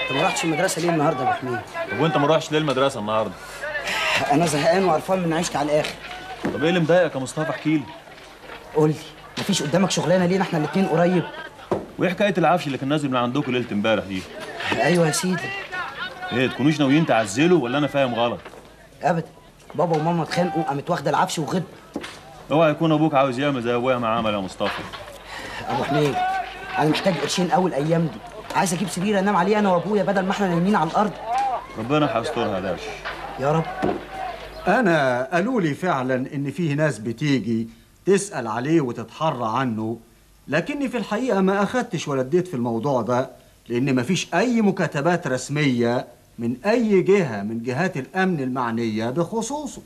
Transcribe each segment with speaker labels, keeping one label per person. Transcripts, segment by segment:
Speaker 1: انت ما رحتش المدرسه ليه النهارده يا ابو حميد
Speaker 2: طب وانت ما روحش ليه المدرسه النهارده
Speaker 1: انا زهقان وقرفان من عيشتي على الاخر
Speaker 2: طب ايه اللي مضايقك يا مصطفى احكي لي
Speaker 1: قول لي مفيش قدامك شغلانه لينا احنا الاتنين قريب
Speaker 2: وايه حكايه العفش اللي كان نازل من عندكم ليله امبارح دي
Speaker 1: ايوه يا سيدي
Speaker 2: ايه تكونوش ناويين تعزلوا ولا انا فاهم غلط
Speaker 1: ابدا بابا وماما اتخانقوا قامت واخده العفش وغد
Speaker 2: اوعى يكون ابوك عاوز يعمل زي ابويا ما عمل يا مصطفى
Speaker 1: ابو حميد انا محتاج قرشين اول الايام دي عايز اجيب سرير انام عليه انا وابويا بدل ما احنا نايمين على الارض
Speaker 2: ربنا هيسترها يا داش
Speaker 1: يا رب
Speaker 3: انا قالوا لي فعلا ان فيه ناس بتيجي تسال عليه وتتحرى عنه لكني في الحقيقه ما اخدتش ولا اديت في الموضوع ده لان مفيش اي مكاتبات رسميه من اي جهه من جهات الامن المعنيه بخصوصه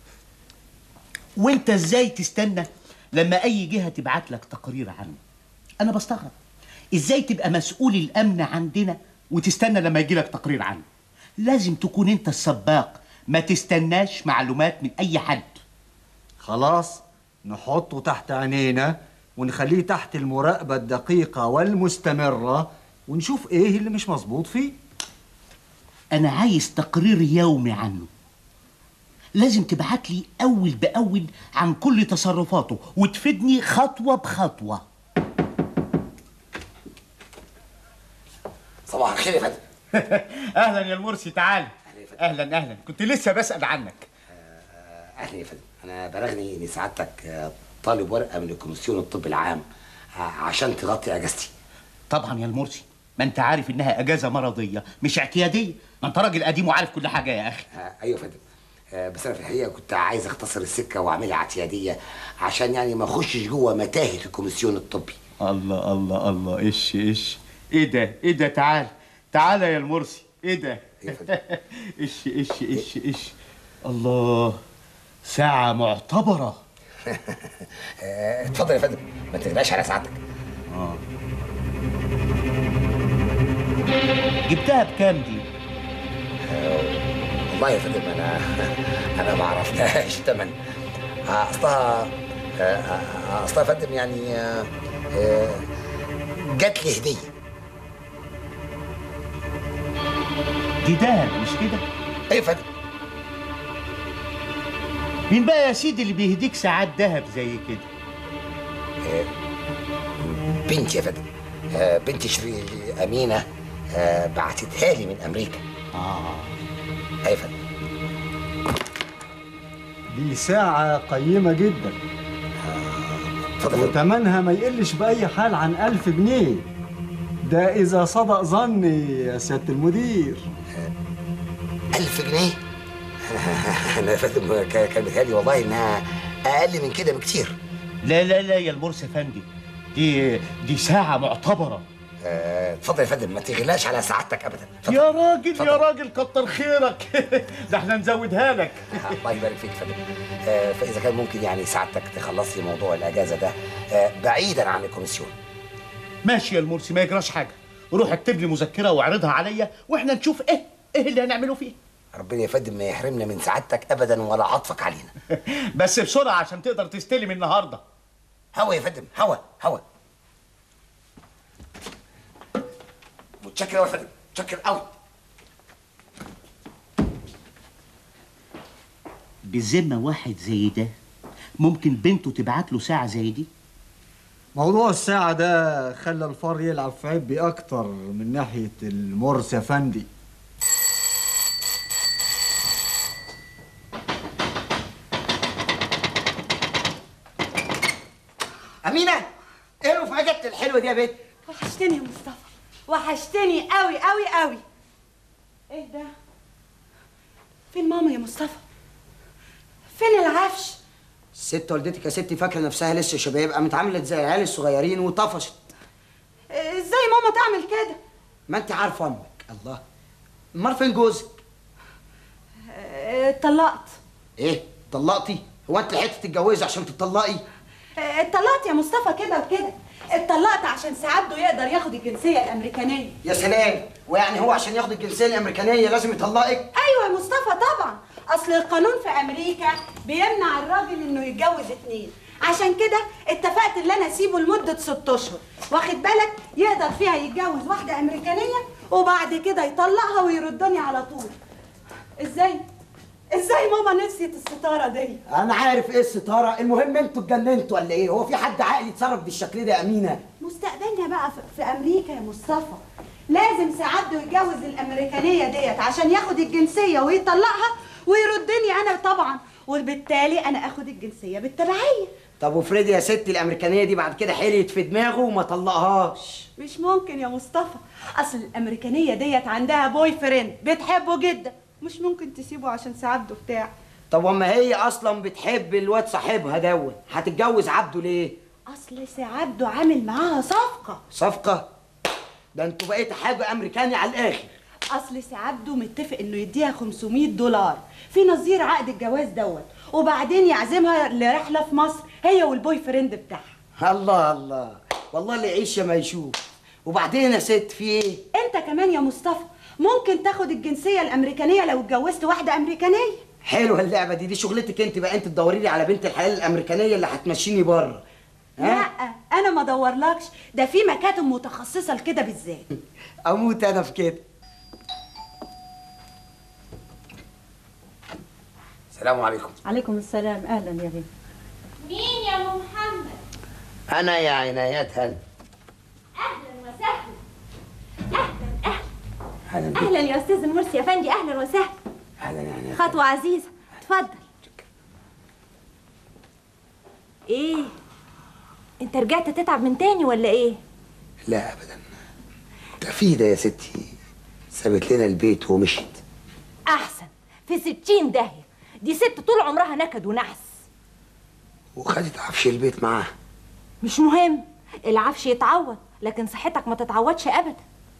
Speaker 4: وانت ازاي تستنى لما اي جهه تبعت لك تقرير عنه انا بستغرب ازاي تبقى مسؤول الامن عندنا وتستنى لما يجي لك تقرير عنه لازم تكون انت السباق ما تستناش معلومات من اي حد
Speaker 3: خلاص نحطه تحت عينينا ونخليه تحت المراقبه الدقيقه والمستمره ونشوف ايه اللي مش مظبوط فيه
Speaker 4: انا عايز تقرير يومي عنه لازم تبعت لي اول باول عن كل تصرفاته وتفيدني خطوه بخطوه
Speaker 5: صباح الخير يا فندم
Speaker 4: اهلا يا المرسي تعال اهلا اهلا كنت لسه بسال عنك
Speaker 5: اهلا يا فندم انا بلغني ان سعادتك آه، طالب ورقه من الكوميسيون الطب العام ع- عشان تغطي اجازتي
Speaker 4: طبعا يا المرسي ما انت عارف انها اجازه مرضيه مش اعتياديه ما انت راجل قديم وعارف كل حاجه يا اخي
Speaker 5: آه، ايوه يا فندم آه، بس انا في الحقيقه كنت عايز اختصر السكه واعملها اعتياديه عشان يعني ما اخشش جوه متاهه الكوميسيون الطبي
Speaker 4: الله الله الله ايش ايش ايه ده ايه ده تعال تعال يا المرسي ايه ده ايش ايش ايش ايش الله ساعة معتبرة
Speaker 5: آه، اتفضل يا فندم ما تغلاش على سعادتك
Speaker 4: اه جبتها بكام دي؟
Speaker 5: والله يا فندم انا انا ما عرفتهاش تمن آه، اصلها آه، آه، اصلها يا فندم يعني آه، آه، جات لي هديه
Speaker 4: دي دهب مش كده؟
Speaker 5: ايوه يا فندم
Speaker 4: مين بقى يا سيدي اللي بيهديك ساعات دهب زي كده؟
Speaker 5: بنتي يا فندم آه، بنتي شري امينه آه، بعتتها لي من امريكا
Speaker 4: اه
Speaker 5: ايوه يا فندم
Speaker 3: دي ساعة قيمة جدا وتمنها ما يقلش بأي حال عن ألف جنيه ده إذا صدق ظني يا سيادة المدير
Speaker 5: ألف جنيه انا يا فندم كان كان بيتهيألي والله انها اقل من كده بكتير
Speaker 4: لا لا لا يا المرسي افندي دي دي ساعة معتبرة
Speaker 5: آه، اتفضل يا فندم ما تغلاش على سعادتك ابدا
Speaker 4: يا راجل يا راجل كتر خيرك ده احنا نزودها لك
Speaker 5: الله يبارك فيك يا فندم آه، فاذا كان ممكن يعني سعادتك تخلص لي موضوع الاجازه ده آه، بعيدا عن الكوميسيون
Speaker 4: ماشي يا المرسي ما يجراش حاجة روح اكتب لي مذكرة واعرضها عليا واحنا نشوف ايه ايه اللي هنعمله فيه
Speaker 5: ربنا يا فندم ما يحرمنا من سعادتك ابدا ولا عطفك علينا
Speaker 4: بس بسرعة عشان تقدر تستلم النهاردة
Speaker 5: هوا يا فندم هوا هوا متشكر قوي يا فندم متشكر قوي
Speaker 4: بذمة واحد زي ده ممكن بنته تبعت له ساعة زي دي
Speaker 3: موضوع الساعة ده خلى الفار يلعب في عبي أكتر من ناحية المرس يا فندي
Speaker 1: امينه ايه المفاجاه الحلوه دي يا بنت
Speaker 6: وحشتني يا مصطفى وحشتني قوي قوي قوي ايه ده فين ماما يا مصطفى فين العفش
Speaker 1: الست والدتك يا ستي فاكره نفسها لسه شباب قامت عملت زي العيال الصغيرين وطفشت
Speaker 6: ازاي ماما تعمل كده
Speaker 1: ما انت عارفه امك الله امال فين جوزك
Speaker 6: اه، اتطلقت
Speaker 1: ايه طلقتي هو انت لحقتي تتجوزي عشان تطلقي
Speaker 6: اه، اتطلقت يا مصطفى كده وكده اتطلقت عشان سعادته يقدر ياخد الجنسيه الامريكانيه
Speaker 1: يا سلام ويعني هو عشان ياخد الجنسيه الامريكانيه لازم يطلقك
Speaker 6: ايوه يا مصطفى طبعا اصل القانون في امريكا بيمنع الراجل انه يتجوز اتنين عشان كده اتفقت ان انا اسيبه لمده ست اشهر واخد بالك يقدر فيها يتجوز واحده امريكانيه وبعد كده يطلقها ويردني على طول ازاي ازاي ماما نسيت الستاره دي
Speaker 1: انا عارف ايه الستاره المهم انتوا اتجننتوا ولا ايه هو في حد عاقل يتصرف بالشكل ده يا امينه
Speaker 6: مستقبلنا بقى في, في امريكا يا مصطفى لازم سعادته يتجوز الامريكانيه ديت عشان ياخد الجنسيه ويطلقها ويردني انا طبعا وبالتالي انا اخد الجنسيه بالتبعيه
Speaker 1: طب وفريدي يا ستي الامريكانيه دي بعد كده حليت في دماغه وما طلقهاش
Speaker 6: مش ممكن يا مصطفى اصل الامريكانيه ديت عندها بوي فريند بتحبه جدا مش ممكن تسيبه عشان سعادته بتاع
Speaker 1: طب وما هي اصلا بتحب الواد صاحبها دوت هتتجوز عبده ليه
Speaker 6: اصل سعادته عامل معاها صفقه
Speaker 1: صفقه ده انتوا بقيتوا حاجه امريكاني على الاخر
Speaker 6: اصل سعادته متفق انه يديها 500 دولار في نظير عقد الجواز دوت وبعدين يعزمها لرحله في مصر هي والبوي فريند بتاعها
Speaker 1: الله الله والله اللي يعيش يا ما يشوف وبعدين يا ست في ايه
Speaker 6: انت كمان يا مصطفى ممكن تاخد الجنسيه الامريكانيه لو اتجوزت واحده امريكانيه
Speaker 1: حلوه اللعبه دي دي شغلتك انت بقى انت تدوري لي على بنت الحلال الامريكانيه اللي هتمشيني بره
Speaker 6: لا انا ما ادورلكش ده في مكاتب متخصصه لكده بالذات
Speaker 1: اموت انا في كده
Speaker 5: السلام عليكم
Speaker 7: عليكم السلام اهلا يا بيه
Speaker 8: مين يا ام محمد
Speaker 5: انا يا عنايات هلا
Speaker 8: اهلا وسهلا اهلا اهلا
Speaker 5: اهلا بك
Speaker 8: اهلا يا استاذ مرسي يا فندي اهلا وسهلا
Speaker 5: اهلا يا عنايات
Speaker 8: خطوه عزيزه اتفضل ايه انت رجعت تتعب من تاني ولا ايه
Speaker 5: لا ابدا ده في ده يا ستي سابت لنا البيت ومشيت
Speaker 8: احسن في ستين داهيه دي ست طول عمرها نكد ونحس
Speaker 5: وخدت عفش البيت معاها
Speaker 8: مش مهم العفش يتعوض لكن صحتك ما تتعوضش ابدا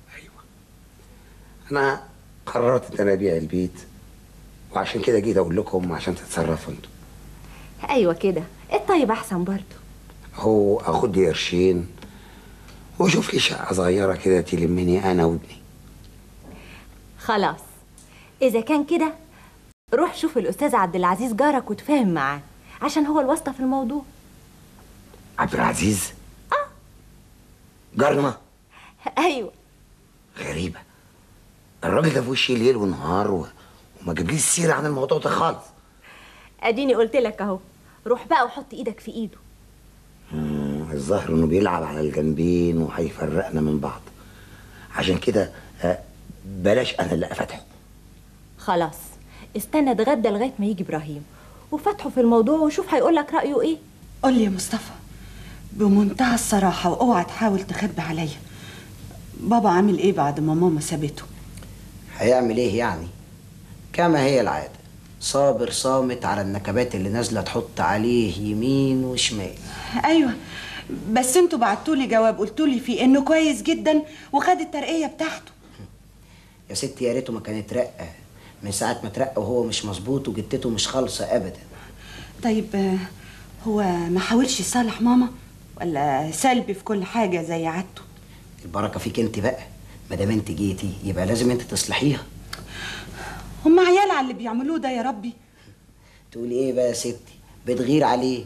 Speaker 5: انا قررت ان انا ابيع البيت وعشان كده جيت اقول لكم عشان تتصرفوا انتوا
Speaker 8: ايوه كده الطيب احسن برضه
Speaker 5: هو اخد لي قرشين واشوف لي شقه صغيره كده تلمني انا وابني
Speaker 8: خلاص اذا كان كده روح شوف الاستاذ عبد العزيز جارك وتفاهم معاه عشان هو الواسطه في الموضوع
Speaker 5: عبد العزيز اه جارنا
Speaker 8: ايوه
Speaker 5: غريبه الراجل ده في وشي ليل ونهار و... وما جابليش سيره عن الموضوع ده خالص
Speaker 8: اديني قلت لك اهو روح بقى وحط ايدك في ايده
Speaker 5: مم، الظاهر انه بيلعب على الجنبين وهيفرقنا من بعض عشان كده آه، بلاش انا اللي افتحه
Speaker 8: خلاص استنى اتغدى لغايه ما يجي ابراهيم وفتحه في الموضوع وشوف هيقول لك رايه ايه
Speaker 6: قول لي يا مصطفى بمنتهى الصراحه واوعى تحاول تخبي عليا بابا عامل ايه بعد ما ماما سابته
Speaker 1: هيعمل ايه يعني كما هي العاده صابر صامت على النكبات اللي نازله تحط عليه يمين وشمال
Speaker 6: ايوه بس انتوا بعتولي جواب قلتولي فيه انه كويس جدا وخد الترقيه بتاعته
Speaker 1: يا ستي يا ريته ما كان اترقى من ساعه ما اترقى وهو مش مظبوط وجدته مش خالصه ابدا
Speaker 6: طيب آه، هو ما حاولش يصالح ماما ولا سلبي في كل حاجه زي عادته
Speaker 1: البركه فيك انت بقى ما دام انت جيتي يبقى لازم انت تصلحيها
Speaker 6: هم عيال على اللي بيعملوه ده يا ربي
Speaker 1: تقولي ايه بقى يا ستي بتغير عليه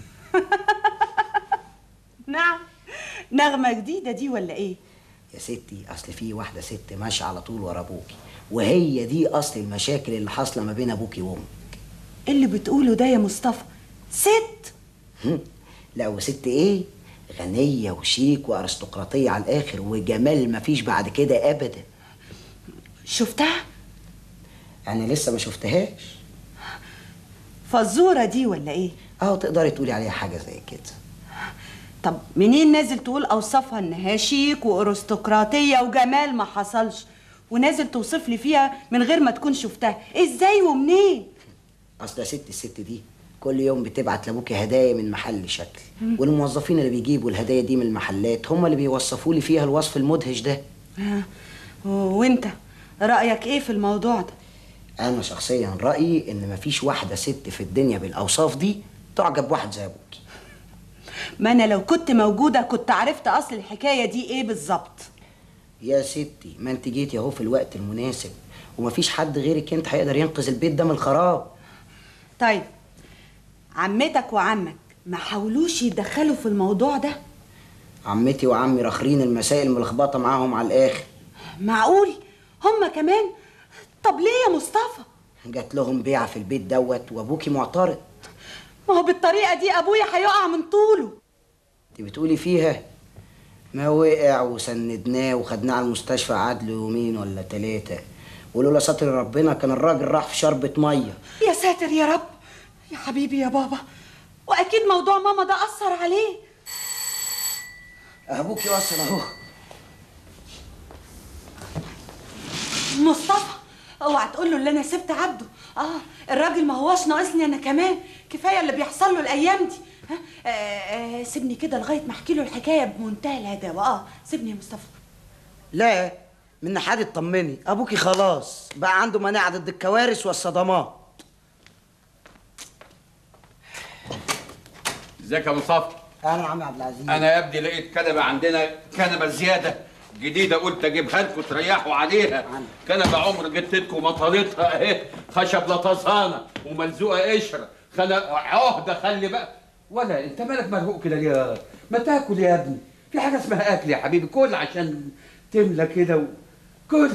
Speaker 6: نعم نغمه جديده دي ولا ايه
Speaker 1: يا ستي اصل في واحده ست ماشيه على طول ورا ابوكي وهي دي اصل المشاكل اللي حاصله ما بين ابوكي وامك
Speaker 6: إيه اللي بتقوله ده يا مصطفى ست
Speaker 1: هم؟ لا وست ايه غنيه وشيك وارستقراطيه على الاخر وجمال مفيش بعد كده ابدا
Speaker 6: شفتها
Speaker 1: انا لسه ما شفتهاش
Speaker 6: فزوره دي ولا ايه
Speaker 1: اه تقدري تقولي عليها حاجه زي كده
Speaker 6: طب منين نازل تقول اوصافها انها شيك وارستقراطيه وجمال ما حصلش ونازل توصف لي فيها من غير ما تكون شفتها ازاي ومنين
Speaker 1: اصل يا ست الست دي كل يوم بتبعت لابوكي هدايا من محل شكل والموظفين اللي بيجيبوا الهدايا دي من المحلات هم اللي بيوصفوا لي فيها الوصف المدهش ده
Speaker 6: آه، وانت رايك ايه في الموضوع ده
Speaker 1: انا شخصيا رايي ان مفيش واحده ست في الدنيا بالاوصاف دي تعجب واحد زي ابوكي
Speaker 6: ما انا لو كنت موجوده كنت عرفت اصل الحكايه دي ايه بالظبط
Speaker 1: يا ستي ما انت جيتي اهو في الوقت المناسب ومفيش حد غيرك انت هيقدر ينقذ البيت ده من الخراب
Speaker 6: طيب عمتك وعمك ما حاولوش يتدخلوا في الموضوع ده
Speaker 1: عمتي وعمي راخرين المسائل ملخبطه معاهم على الاخر
Speaker 6: معقول هما كمان طب ليه يا مصطفى
Speaker 1: جات لهم بيعه في البيت دوت وابوكي معترض
Speaker 6: ما هو بالطريقه دي ابويا هيقع من طوله
Speaker 1: انت بتقولي فيها ما وقع وسندناه وخدناه على المستشفى قعد له يومين ولا ثلاثه ولولا ستر ربنا كان الراجل راح في شربة ميه
Speaker 6: يا ساتر يا رب يا حبيبي يا بابا واكيد موضوع ماما ده اثر عليه
Speaker 1: ابوكي وصل اهو
Speaker 6: مصطفى اوعى تقول له اللي انا سبت عبده اه الراجل ما هوش ناقصني انا كمان كفايه اللي بيحصل له الايام دي ها آه آه سيبني كده لغايه ما احكي له الحكايه بمنتهى الهداوه اه سيبني يا مصطفى
Speaker 1: لا من ناحيه اطمني ابوكي خلاص بقى عنده مناعه ضد الكوارث والصدمات
Speaker 9: ازيك يا مصطفى
Speaker 1: انا يا عم عبد العزيز
Speaker 9: انا يا ابني لقيت كنبه عندنا كنبه زياده جديده قلت اجيبها لكم تريحوا عليها كنبه عمر جدتكم مطالتها اهي خشب لطزانه وملزوقه قشره خنا عهده خلي بقى ولا انت مالك مرهوق كده ليه ما تاكل يا ابني في حاجه اسمها اكل يا حبيبي كل عشان تملى كده و... كل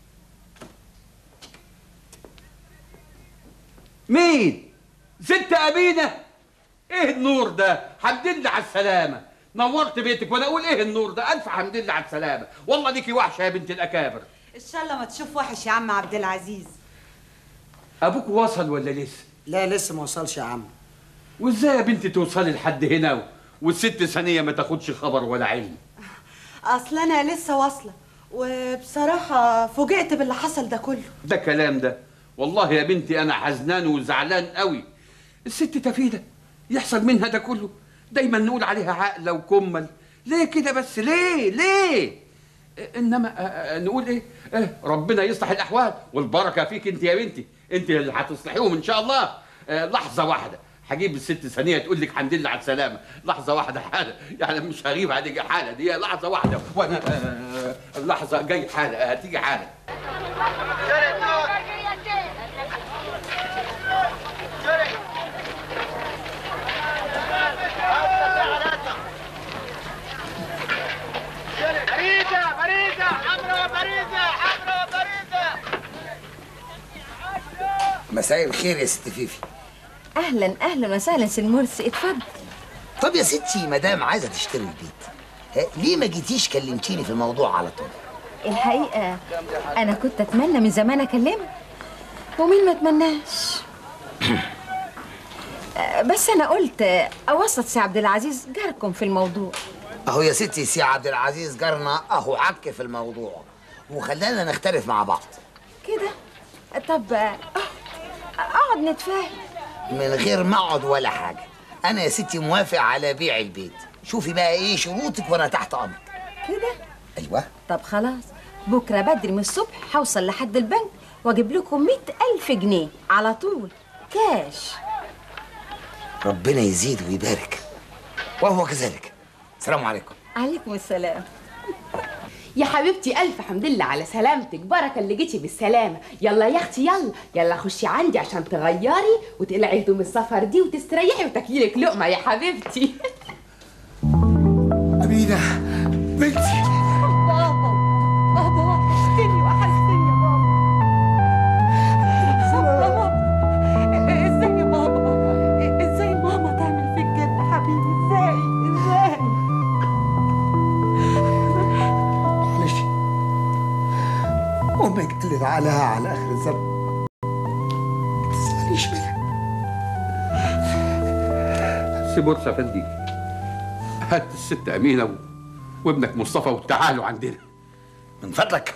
Speaker 9: مين ست أمينة ايه النور ده حمد لله على السلامة نورت بيتك وانا اقول ايه النور ده الف حمد لله على السلامة والله ليكي وحشة يا بنت الاكابر
Speaker 6: ان شاء الله ما تشوف وحش يا عم عبد العزيز
Speaker 9: ابوك وصل ولا لسه
Speaker 1: لا لسه ما وصلش يا عم
Speaker 9: وازاي يا بنتي توصلي لحد هنا و- والست ثانية ما تاخدش خبر ولا علم
Speaker 6: اصل انا لسه واصله وبصراحه فوجئت باللي حصل ده كله
Speaker 9: ده كلام ده والله يا بنتي انا حزنان وزعلان قوي الست تفيدة يحصل منها ده كله دايما نقول عليها عاقلة وكمل ليه كده بس ليه ليه إيه، انما آه، آه، نقول ايه آه، ربنا يصلح الاحوال والبركه فيك انت يا بنتي انت اللي هتصلحيهم ان شاء الله آه، لحظه واحده هجيب الست ثانيه تقول لك الحمد لله على السلامه لحظه واحده حاله يعني مش هغيب عليك حاله دي لحظه واحده وانا آه، لحظه جاي حاله هتيجي حاله
Speaker 10: بريدة بريدة حمراء بريدة حمراء بريدة
Speaker 5: مساء الخير يا ست فيفي
Speaker 8: اهلا اهلا وسهلا سي المرسي اتفضل
Speaker 5: طب يا ستي مدام عايزه تشتري البيت ها، ليه ما جيتيش كلمتيني في الموضوع على طول
Speaker 8: الحقيقه انا كنت اتمنى من زمان اكلمك ومين ما اتمناش آه، بس انا قلت آه، اوسط سي عبد العزيز جاركم في الموضوع
Speaker 5: اهو يا ستي سي عبد العزيز جارنا اهو عك في الموضوع وخلانا نختلف مع بعض
Speaker 8: كده طب آه، اقعد نتفاهم
Speaker 5: من غير ما اقعد ولا حاجه انا يا ستي موافق على بيع البيت شوفي بقى ايه شروطك وانا تحت امرك
Speaker 8: كده
Speaker 5: ايوه
Speaker 8: طب خلاص بكره بدري من الصبح هوصل لحد البنك واجيب لكم مئة ألف جنيه على طول كاش
Speaker 5: ربنا يزيد ويبارك وهو كذلك السلام عليكم
Speaker 8: عليكم السلام
Speaker 11: يا حبيبتي الف حمد لله على سلامتك بركه اللي جيتي بالسلامه يلا يا اختي يلا يلا خشي عندي عشان تغيري وتقلعي هدوم السفر دي وتستريحي وتاكلي لك لقمه يا حبيبتي
Speaker 5: أمينة بنتي
Speaker 6: بابا بابا وحشتني وحشتني يا بابا بابا ازاي يا بابا ازاي ماما تعمل فيك كده حبيبي ازاي ازاي
Speaker 5: معلش امك قلت عليها على اخر الزمن ما تزعليش منها
Speaker 9: سي بورصة يا فندي هات الست أمينة و... وابنك مصطفى وتعالوا عندنا
Speaker 5: من فضلك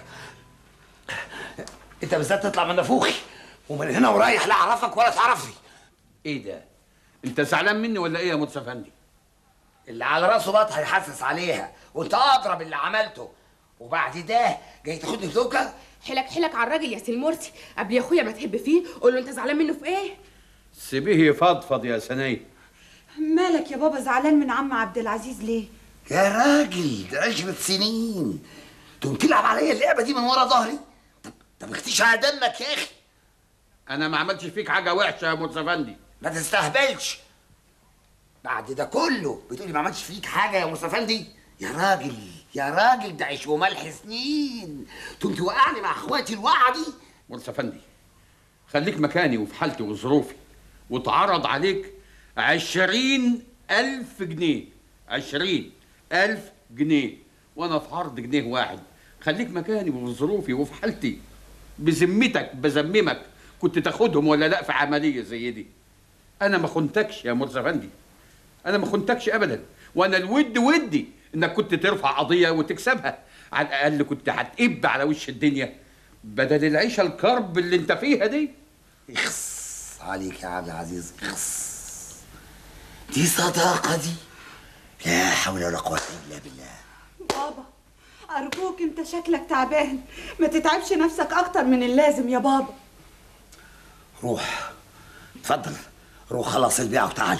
Speaker 5: انت بالذات تطلع من نافوخي ومن هنا ورايح لا اعرفك ولا تعرفني
Speaker 9: ايه ده؟ انت زعلان مني ولا ايه يا مرسى فندي؟
Speaker 5: اللي على راسه بط هيحسس عليها وانت اضرب اللي عملته وبعد ده جاي تاخدني في دوكه
Speaker 11: حلك حلك على الراجل يا سي المرسي قبل يا اخويا ما تحب فيه قول له انت زعلان منه في ايه
Speaker 9: سيبيه يفضفض يا سنية
Speaker 6: مالك يا بابا زعلان من عم عبد العزيز ليه
Speaker 5: يا راجل ده عشرة سنين تقوم تلعب عليا اللعبه دي من ورا ظهري طب طب اختيش على دمك يا اخي
Speaker 9: انا ما عملتش فيك حاجة وحشة يا مرسى فندي
Speaker 5: ما تستهبلش بعد ده كله بتقولي ما عملتش فيك حاجه يا مصطفى فندي يا راجل يا راجل ده عيش وملح سنين تقوم توقعني مع اخواتي الوقعه دي
Speaker 9: مرسى فندي خليك مكاني وفي حالتي وظروفي واتعرض عليك عشرين ألف جنيه عشرين ألف جنيه وأنا في عرض جنيه واحد خليك مكاني وفي ظروفي وفي حالتي بذمتك بذممك كنت تاخدهم ولا لا في عملية زي دي أنا ما خنتكش يا مرسى فندي أنا ما خنتكش أبدا وأنا الود ودي إنك كنت ترفع قضية وتكسبها على الأقل كنت هتقب على وش الدنيا بدل العيشة الكرب اللي أنت فيها دي
Speaker 5: اخص عليك يا عبد العزيز اخص دي صداقه دي لا حول ولا قوه الا بالله
Speaker 6: بابا أرجوك أنت شكلك تعبان ما تتعبش نفسك أكتر من اللازم يا بابا
Speaker 5: روح اتفضل روح خلص البيعه وتعالى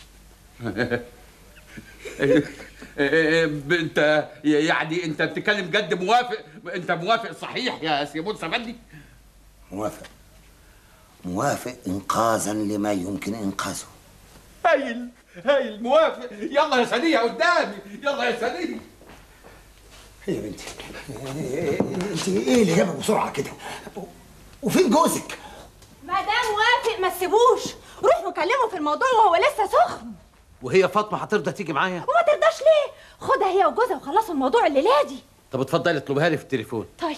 Speaker 9: انت يعني انت بتتكلم جد موافق انت موافق صحيح يا سي مرسى فندي
Speaker 5: موافق موافق انقاذا لما يمكن انقاذه
Speaker 9: هايل هايل موافق يلا يا سنية قدامي يلا يا سنية
Speaker 5: يا بنتي انت ايه اللي جابك بسرعه كده وفين جوزك
Speaker 8: ما دام وافق ما تسيبوش روحوا كلموا في الموضوع وهو لسه سخن
Speaker 12: وهي فاطمه هترضى تيجي معايا
Speaker 8: وما ترضاش ليه خدها هي وجوزها وخلصوا الموضوع الليله دي
Speaker 12: طب اتفضلي اطلبها لي في التليفون
Speaker 8: طيب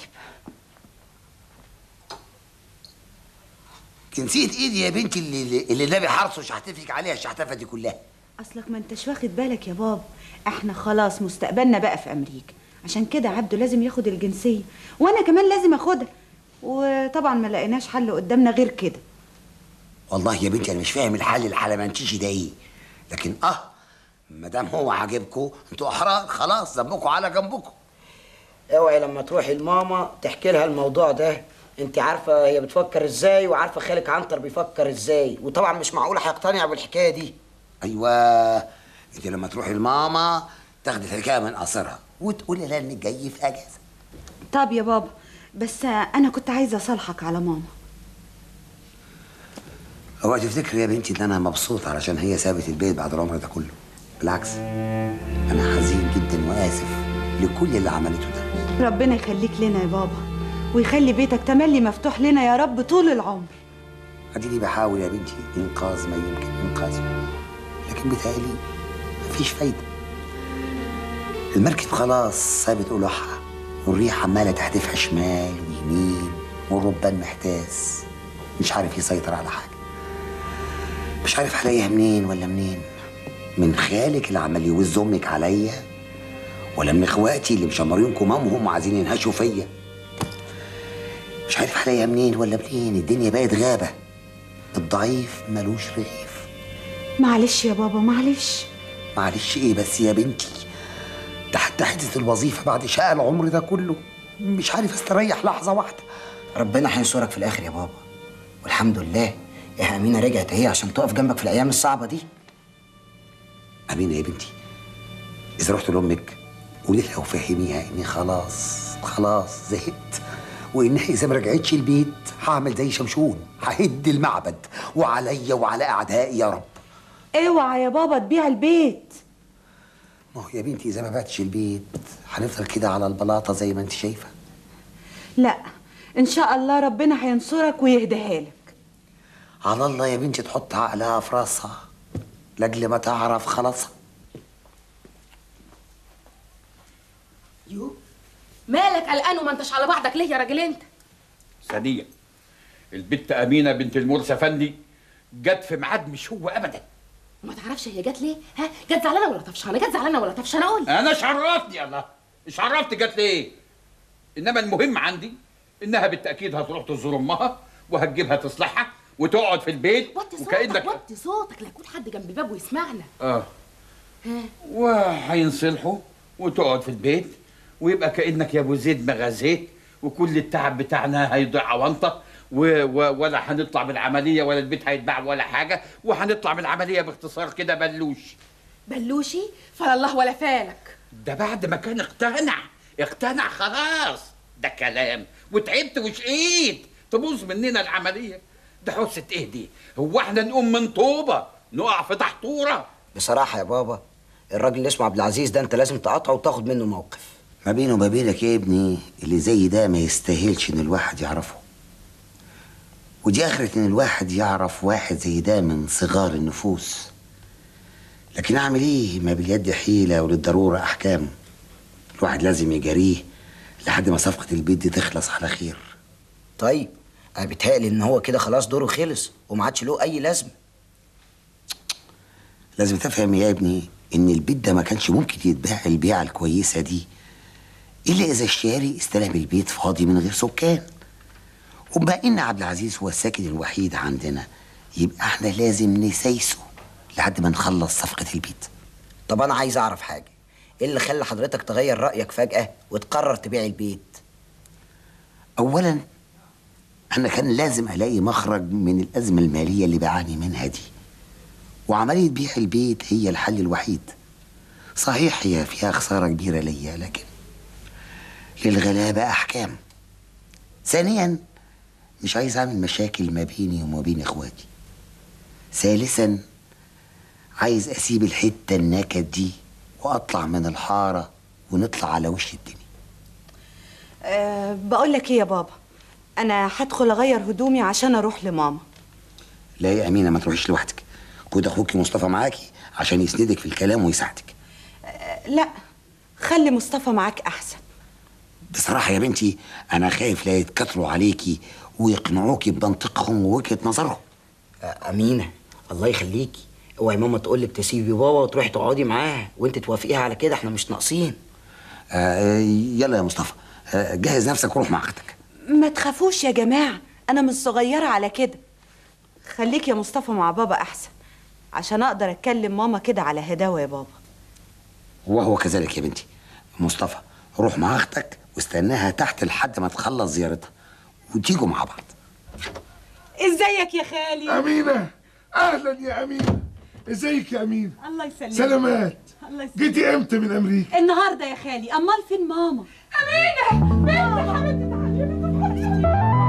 Speaker 5: نسيت ايدي يا بنتي اللي اللي النبي حرصه شحتفك عليها الشحتفه دي كلها
Speaker 6: أصلك ما أنتش واخد بالك يا بابا إحنا خلاص مستقبلنا بقى في أمريكا عشان كده عبده لازم ياخد الجنسية وأنا كمان لازم أخدها وطبعا ما لقيناش حل قدامنا غير كده
Speaker 5: والله يا بنتي انا مش فاهم الحل الحلمنتيشي ده ايه لكن اه ما دام هو عاجبكم انتوا احرار خلاص ذنبكم على جنبكم
Speaker 1: اوعي لما تروحي لماما تحكي لها الموضوع ده انت عارفه هي بتفكر ازاي وعارفه خالك عنتر بيفكر ازاي وطبعا مش معقول هيقتنع بالحكايه دي
Speaker 5: ايوه انت لما تروحي لماما تاخدي الحكايه من قصرها وتقولي لها انك جاي في اجازه
Speaker 6: طب يا بابا بس أنا كنت عايزة أصالحك على ماما
Speaker 5: هو تفتكر يا بنتي ان انا مبسوط علشان هي سابت البيت بعد العمر ده كله بالعكس انا حزين جدا واسف لكل اللي عملته ده
Speaker 6: ربنا يخليك لنا يا بابا ويخلي بيتك تملي مفتوح لنا يا رب طول العمر
Speaker 5: اديني بحاول يا بنتي انقاذ ما يمكن انقاذه لكن بتهيألي مفيش فايده المركب خلاص سابت قلوعها والريح عماله تحدفها شمال ويمين والربان محتاس مش عارف يسيطر على حاجه مش عارف هلاقيها منين ولا منين من خالك اللي عمال يوز امك عليا ولا من اخواتي اللي مشمرين كمامهم وعايزين ينهشوا فيا مش عارف هلاقيها منين ولا منين الدنيا بقت غابه الضعيف ملوش رغيف
Speaker 6: معلش يا بابا معلش
Speaker 5: معلش ايه بس يا بنتي ده حتى حته الوظيفه بعد شقى العمر ده كله مش عارف استريح لحظه واحده
Speaker 1: ربنا هينصرك في الاخر يا بابا والحمد لله يا امينه رجعت اهي عشان تقف جنبك في الايام الصعبه دي
Speaker 5: امينه يا بنتي اذا رحت لامك قولي لها وفهميها اني خلاص خلاص زهقت وانها اذا ما رجعتش البيت هعمل زي شمشون ههد المعبد وعليا وعلى اعدائي يا رب
Speaker 6: اوعى يا بابا تبيع البيت
Speaker 5: ما هو يا بنتي اذا ما بعتش البيت هنفضل كده على البلاطه زي ما انت شايفه
Speaker 6: لا ان شاء الله ربنا هينصرك ويهديها لك
Speaker 5: على الله يا بنتي تحط عقلها في راسها لاجل ما تعرف خلاصها
Speaker 11: يو مالك قلقان وما انتش على بعضك ليه يا راجل انت
Speaker 9: ثانية البت أمينة بنت المرسى فندي جت في ميعاد مش هو أبدا
Speaker 11: ما تعرفش هي جت ليه ها جت زعلانه ولا طفشانه جت زعلانه ولا طفشانه قول
Speaker 9: أنا إيش عرفني الله إيش عرفت جت ليه إنما المهم عندي إنها بالتأكيد هتروح تزور أمها وهتجيبها تصلحها وتقعد في البيت
Speaker 11: وطي صوتك
Speaker 9: وكأنك
Speaker 11: وطي صوتك لا يكون حد جنب الباب ويسمعنا
Speaker 9: آه
Speaker 11: ها
Speaker 9: وهينصلحوا وتقعد في البيت ويبقى كأنك يا أبو زيد ما غزيت وكل التعب بتاعنا هيضيع أونطة و... و... ولا هنطلع من العملية ولا البيت هيتباع ولا حاجة وهنطلع من العملية باختصار كده بلوش
Speaker 11: بلوشي فلا الله ولا فالك
Speaker 9: ده بعد ما كان اقتنع اقتنع خلاص ده كلام وتعبت وشقيت تبوظ مننا العملية ده حسة ايه دي هو احنا نقوم من طوبة نقع في تحتورة
Speaker 1: بصراحه يا بابا الراجل اللي اسمه عبد العزيز ده انت لازم تقاطعه وتاخد منه موقف
Speaker 5: ما بينه وما بينك يا ابني اللي زي ده ما يستاهلش ان الواحد يعرفه ودي اخرة ان الواحد يعرف واحد زي ده من صغار النفوس لكن اعمل ايه ما باليد حيلة وللضرورة احكام الواحد لازم يجاريه لحد ما صفقة البيت دي تخلص على خير
Speaker 1: طيب انا بيتهيألي ان هو كده خلاص دوره خلص وما عادش له اي لازمه
Speaker 5: لازم تفهم يا ابني ان البيت ده ما كانش ممكن يتباع البيعة الكويسة دي الا اذا الشاري استلم البيت فاضي من غير سكان وبما ان عبد العزيز هو الساكن الوحيد عندنا يبقى احنا لازم نسايسه لحد ما نخلص صفقة البيت
Speaker 1: طب انا عايز اعرف حاجه ايه اللي خلى حضرتك تغير رايك فجاه وتقرر تبيع البيت
Speaker 5: اولا انا كان لازم الاقي مخرج من الازمه الماليه اللي بعاني منها دي وعمليه بيع البيت هي الحل الوحيد صحيح هي فيها خساره كبيره ليا لكن للغلابه احكام ثانيا مش عايز اعمل مشاكل ما بيني وما بين اخواتي ثالثا عايز اسيب الحته النكد دي واطلع من الحاره ونطلع على وش الدنيا
Speaker 6: أه بقول لك ايه يا بابا انا هدخل اغير هدومي عشان اروح لماما
Speaker 5: لا يا امينه ما تروحيش لوحدك خد اخوكي مصطفى معاكي عشان يسندك في الكلام ويساعدك
Speaker 6: أه لا خلي مصطفى معاك احسن
Speaker 5: بصراحه يا بنتي انا خايف لا يتكتروا عليكي ويقنعوكي بمنطقهم ووجهه نظرهم
Speaker 1: امينه الله يخليكي اوعي ماما تقول لك تسيبي بابا وتروحي تقعدي معاه وانت توافقيها على كده احنا مش ناقصين
Speaker 5: آه يلا يا مصطفى آه جهز نفسك وروح مع اختك
Speaker 6: ما تخافوش يا جماعه انا مش صغيره على كده خليك يا مصطفى مع بابا احسن عشان اقدر اتكلم ماما كده على هداوه يا بابا
Speaker 5: وهو كذلك يا بنتي مصطفى روح مع اختك واستناها تحت لحد ما تخلص زيارتها وتيجوا مع بعض
Speaker 6: ازيك يا خالي
Speaker 13: أمينة أهلا يا أمينة ازيك يا أمينة
Speaker 6: الله يسلمك
Speaker 13: سلامات
Speaker 6: الله يسلمك
Speaker 13: جيتي امتى من أمريكا
Speaker 6: النهارده يا خالي امال فين ماما
Speaker 10: امينه بنتك حبيبتي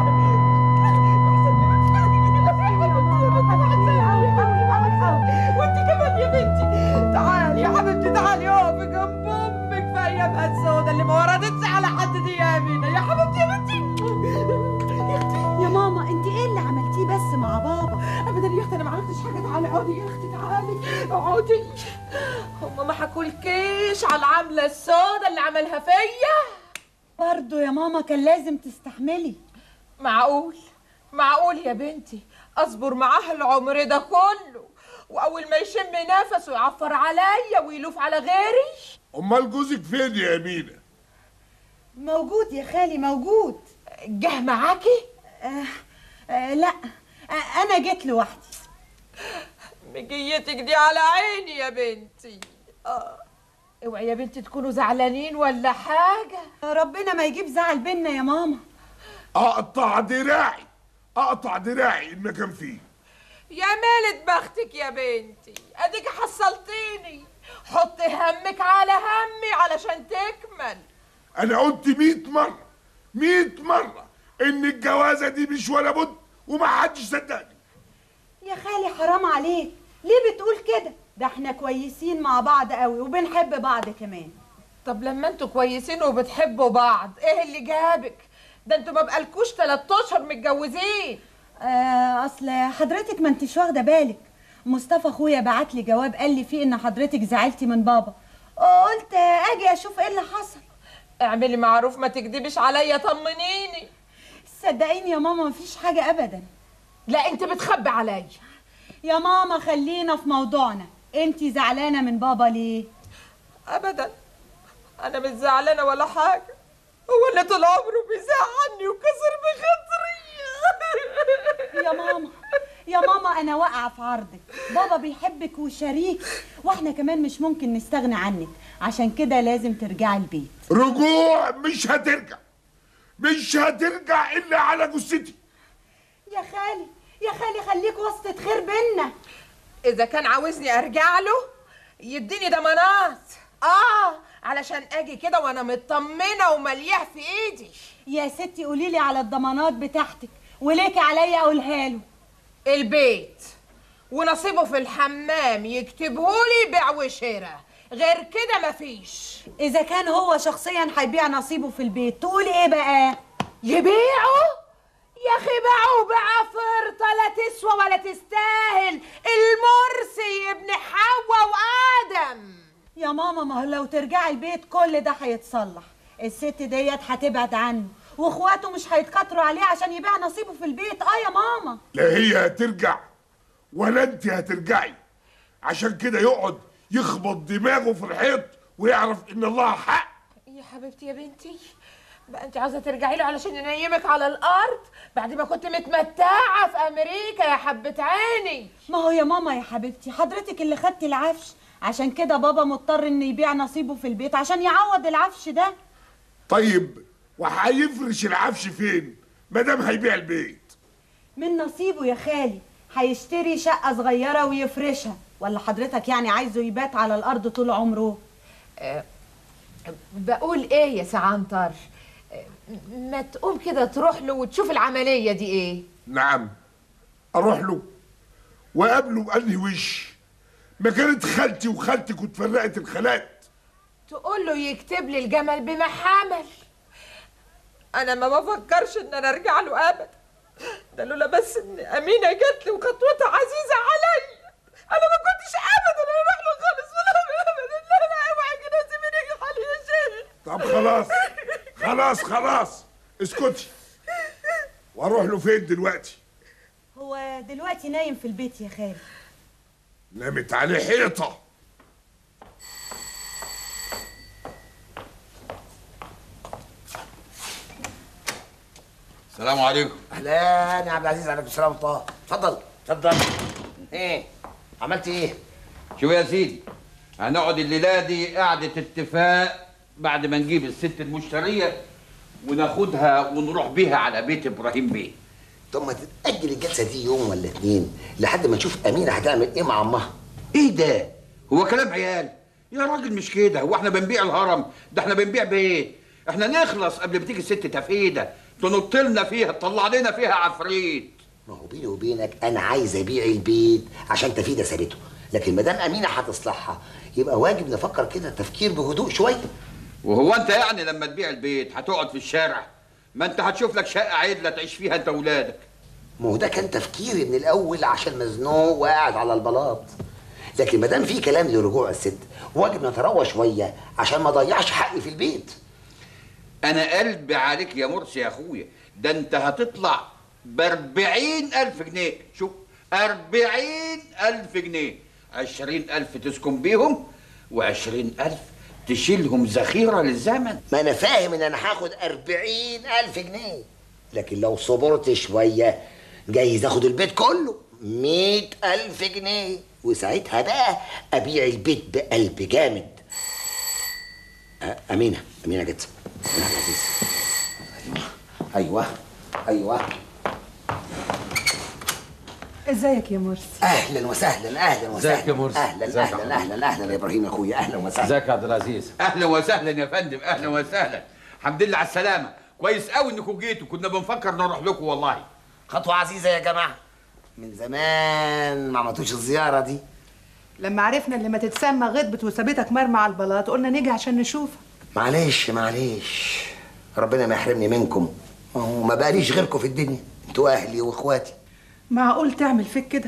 Speaker 14: وانت كمان يا بنتي تعالي يا حبيبتي تعالي اقفي جنب امك في ايامها السوداء اللي ما وردتش على حد دي يا امينه يا حبيبتي يا بنتي
Speaker 6: يا ماما انت ايه اللي عملتيه بس مع بابا
Speaker 14: ابدا يا اختي انا ما عملتش حاجه تعالي اقعدي يا اختي تعالي اقعدي هم ما حكولكيش على العمله السوداء اللي عملها فيا
Speaker 6: برضه يا ماما كان لازم تستحملي
Speaker 14: معقول معقول يا بنتي اصبر معاه العمر ده كله واول ما يشم نفسه يعفر عليا ويلوف على غيري
Speaker 13: أمال جوزك فين يا أمينة
Speaker 6: موجود يا خالي موجود
Speaker 14: جه معاكي
Speaker 6: آه آه لا آه انا جيت لوحدي
Speaker 14: مجيتك دي على عيني يا بنتي اه اوعي يا بنتي تكونوا زعلانين ولا حاجه
Speaker 6: ربنا ما يجيب زعل بينا يا ماما
Speaker 13: أقطع دراعي أقطع دراعي إن ما كان فيه
Speaker 14: يا مالت بختك يا بنتي اديك حصلتيني حطي همك على همي علشان تكمل
Speaker 13: أنا قلت مية مرة مية مرة إن الجوازة دي مش ولا بد ومحدش صدقني
Speaker 6: يا خالي حرام عليك ليه بتقول كده ده احنا كويسين مع بعض قوي وبنحب بعض كمان
Speaker 14: طب لما انتوا كويسين وبتحبوا بعض ايه اللي جابك ده انتوا ما بقالكوش تلات اشهر متجوزين
Speaker 6: آه اصل حضرتك ما انتش واخده بالك مصطفى اخويا بعت لي جواب قال لي فيه ان حضرتك زعلتي من بابا قلت اجي اشوف ايه اللي حصل
Speaker 14: اعملي معروف ما تكدبش عليا طمنيني
Speaker 6: صدقيني يا ماما مفيش حاجه ابدا
Speaker 14: لا انت بتخبي عليا
Speaker 6: يا ماما خلينا في موضوعنا انت زعلانه من بابا ليه
Speaker 14: ابدا انا مش زعلانه ولا حاجه هو اللي طول عمره بيزعلني وكسر بخاطري
Speaker 6: يا ماما يا ماما انا واقعه في عرضك بابا بيحبك وشريك واحنا كمان مش ممكن نستغنى عنك عشان كده لازم ترجعي البيت
Speaker 13: رجوع مش هترجع مش هترجع إلا على جثتي
Speaker 6: يا خالي يا خالي خليك وسطة خير بينا
Speaker 14: اذا كان عاوزني ارجع له يديني ضمانات اه علشان اجي كده وانا مطمنه ومليح في ايدي
Speaker 6: يا ستي قولي لي على الضمانات بتاعتك وليك عليا اقولها له
Speaker 14: البيت ونصيبه في الحمام يكتبهولي بيع وشراء غير كده مفيش
Speaker 6: اذا كان هو شخصيا هيبيع نصيبه في البيت تقول ايه بقى
Speaker 14: يبيعوا يا اخي باعوا بعفرطه لا تسوى ولا تستاهل المرسي ابن حواء وادم
Speaker 6: يا ماما ما هو لو ترجعي البيت كل ده هيتصلح الست ديت هتبعد عنه واخواته مش هيتكتروا عليه عشان يبيع نصيبه في البيت اه يا ماما
Speaker 13: لا هي هترجع ولا انت هترجعي عشان كده يقعد يخبط دماغه في الحيط ويعرف ان الله حق
Speaker 14: يا حبيبتي يا بنتي بقى انت عاوزه ترجعي له علشان ينيمك على الارض بعد ما كنت متمتعه في امريكا يا حبه عيني
Speaker 6: ما هو يا ماما يا حبيبتي حضرتك اللي خدتي العفش عشان كده بابا مضطر انه يبيع نصيبه في البيت عشان يعوض العفش ده
Speaker 13: طيب وهيفرش العفش فين ما دام هيبيع البيت
Speaker 6: من نصيبه يا خالي هيشتري شقة صغيرة ويفرشها ولا حضرتك يعني عايزه يبات على الأرض طول عمره
Speaker 14: أه بقول ايه يا سعنتر أه ما تقوم كده تروح له وتشوف العمليه دي ايه
Speaker 13: نعم اروح له وقابله بانهي وش ما كانت خالتي وخالتك واتفرقت الخالات
Speaker 14: تقول له يكتب لي الجمل بما حمل انا ما بفكرش ان انا ارجع له ابدا ده لولا بس ان امينه جات لي وخطوتها عزيزه عليا انا ما كنتش ابدا اروح له خالص ولا ابدا لا لا اوعى كده سيبيني يا حالي يا شيخ
Speaker 13: طب خلاص خلاص خلاص اسكتي واروح له فين دلوقتي
Speaker 6: هو دلوقتي نايم في البيت يا خالي
Speaker 13: نامت عليه حيطه
Speaker 9: السلام عليكم
Speaker 5: اهلا يا عبد العزيز عليكم السلام ورحمه الله اتفضل اتفضل ايه عملت ايه
Speaker 9: شوف يا سيدي هنقعد الليله دي قعده اتفاق بعد ما نجيب الست المشتريه وناخدها ونروح بيها على بيت ابراهيم بيه
Speaker 5: طب ما تتاجل الجلسه دي يوم ولا اتنين لحد ما نشوف امينه هتعمل ايه مع امها
Speaker 9: ايه ده هو كلام عيال يا راجل مش كده هو احنا بنبيع الهرم ده احنا بنبيع بايه احنا نخلص قبل ما تيجي الست تفيده تنط لنا فيها تطلع لنا فيها عفريت
Speaker 5: ما هو بيني وبينك انا عايز ابيع البيت عشان تفيده سابته لكن ما دام امينه هتصلحها يبقى واجب نفكر كده تفكير بهدوء شويه
Speaker 9: وهو انت يعني لما تبيع البيت هتقعد في الشارع ما انت هتشوف لك شقه عدله تعيش فيها انت واولادك
Speaker 5: ما هو ده كان تفكيري من الاول عشان مزنوق وقاعد على البلاط لكن ما دام في كلام لرجوع الست واجب نتروى شويه عشان ما اضيعش حقي في البيت
Speaker 9: انا قلبي عليك يا مرسي يا اخويا ده انت هتطلع باربعين الف جنيه شوف اربعين الف جنيه عشرين الف تسكن بيهم وعشرين الف تشيلهم ذخيره للزمن
Speaker 5: ما انا فاهم ان انا هاخد أربعين الف جنيه لكن لو صبرت شويه جايز اخد البيت كله مئة الف جنيه وساعتها بقى ابيع البيت بقلب جامد أ- امينه امينه جت أمينة عبد العزيز. ايوه ايوه ايوه
Speaker 6: ازيك يا مرسي
Speaker 5: اهلا وسهلا اهلا وسهلا
Speaker 12: ازيك يا مرسي؟
Speaker 5: اهلا
Speaker 12: ازيك يا
Speaker 5: اهلا اهلا اهلا يا ابراهيم يا اخويا اهلا وسهلا
Speaker 12: ازيك يا عبد العزيز
Speaker 9: اهلا وسهلا يا فندم اهلا وسهلا الحمد لله على السلامه كويس قوي انكم جيتوا كنا بنفكر نروح لكم والله
Speaker 5: خطوه عزيزه يا جماعه من زمان ما عملتوش الزياره دي
Speaker 15: لما عرفنا اللي ما تتسمى غضبت وسابتك مرمى على البلاط قلنا نيجي عشان نشوفك
Speaker 5: معلش معلش ربنا ما يحرمني منكم ما هو ما بقاليش غيركم في الدنيا انتوا اهلي واخواتي
Speaker 15: معقول تعمل فيك كده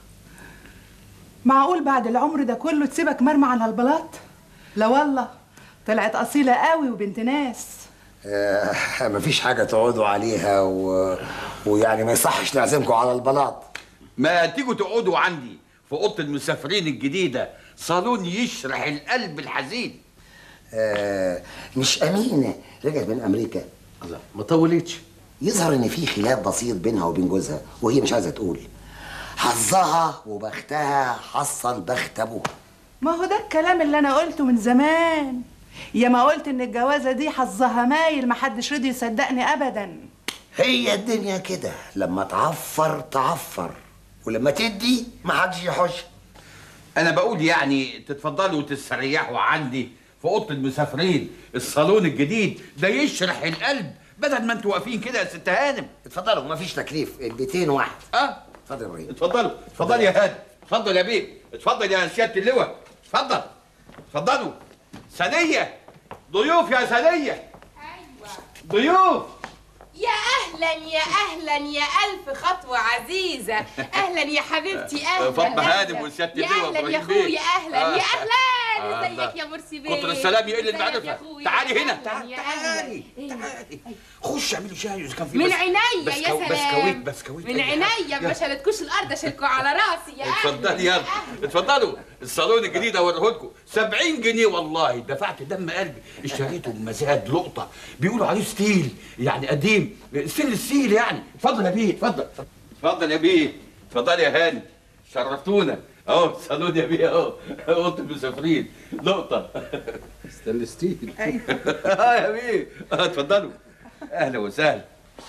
Speaker 15: معقول بعد العمر ده كله تسيبك مرمى على البلاط لا والله طلعت أصيلة قوي وبنت ناس
Speaker 5: آه مفيش حاجه تقعدوا عليها و... ويعني ما يصحش نعزمكم على البلاط
Speaker 9: ما تيجوا تقعدوا عندي في اوضه المسافرين الجديده صالون يشرح القلب الحزين
Speaker 5: آه مش امينه رجعت من امريكا
Speaker 12: الله ما طولتش
Speaker 5: يظهر ان في خلاف بسيط بينها وبين جوزها وهي مش عايزه تقول حظها وبختها حصل بخت ابوها
Speaker 15: ما هو ده الكلام اللي أنا قلته من زمان يا ما قلت إن الجوازة دي حظها مايل محدش رضي يصدقني أبدا
Speaker 5: هي الدنيا كده لما تعفر تعفر ولما تدي ما حدش يحش
Speaker 9: انا بقول يعني تتفضلوا وتستريحوا عندي في اوضه المسافرين الصالون الجديد ده يشرح القلب بدل ما انتوا واقفين كده يا ست هانم
Speaker 5: اتفضلوا مفيش تكليف البيتين واحد
Speaker 9: اه
Speaker 5: اتفضل يا ابراهيم
Speaker 9: اتفضلوا اتفضل يا هانم اتفضل يا بيه اتفضل يا سياده اللواء اتفضل اتفضلوا ثانيه ضيوف يا ثانيه ضيوف
Speaker 11: يا اهلا يا اهلا يا الف خطوه عزيزه اهلا يا حبيبتي اهلا
Speaker 9: فاطمة
Speaker 11: أهلاً.
Speaker 9: هانم والست
Speaker 11: يا
Speaker 9: اللواء
Speaker 11: اهلا يا
Speaker 9: إبراهيم بيه.
Speaker 11: اخويا اهلا
Speaker 9: آه.
Speaker 11: يا اهلا
Speaker 9: آه،
Speaker 11: ازيك
Speaker 9: الله.
Speaker 11: يا مرسي بيه
Speaker 9: كتر السلام يقل
Speaker 11: ازيك
Speaker 9: المعرفة.
Speaker 11: يا أخويا؟
Speaker 9: تعالي هنا،
Speaker 11: أهلاً
Speaker 9: تعالي،
Speaker 11: يا أهلاً.
Speaker 9: خش اعملوا شاي اذا كان في
Speaker 11: من
Speaker 9: بس-
Speaker 11: عينيا يا
Speaker 9: بسكو-
Speaker 11: سلام
Speaker 9: بسكويت بسكويت
Speaker 11: من
Speaker 9: أي حاجة.
Speaker 11: عينيا ما شالتكوش الارض اشيلكوا على راسي يا أهلاً.
Speaker 9: اتفضلي يلا اتفضلوا الصالون الجديد اوريه لكم 70 جنيه والله دفعت دم قلبي اشتريته بمزاد لقطه بيقولوا عليه ستيل يعني قديم ستيل الستيل يعني اتفضل يا بيه اتفضل اتفضل يا بيه اتفضل يا هاني شرفتونا اهو الصالون يا بيه اهو اوضه المسافرين لقطه
Speaker 12: ستانلس ستيل
Speaker 9: اه يا بيه اه اتفضلوا اهلا وسهلا